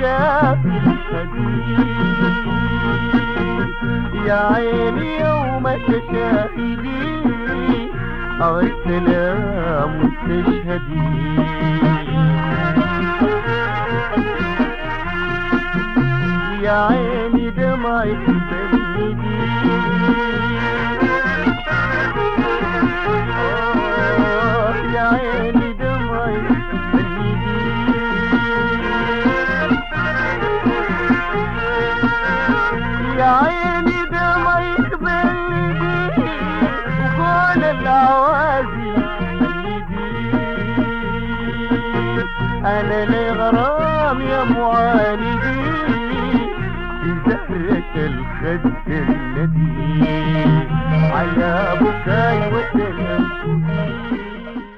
لا في الحديد يا عيني يوم تشاهدي أو السلام مستشهدي يا عيني دمعك تسندي آه، يا عيني دمعك تسندي يا عيني دمعك بلدي وقول العوازي بلدي انا لغرام يا معاندي بزهرة الخد الذي على بكاي وسلام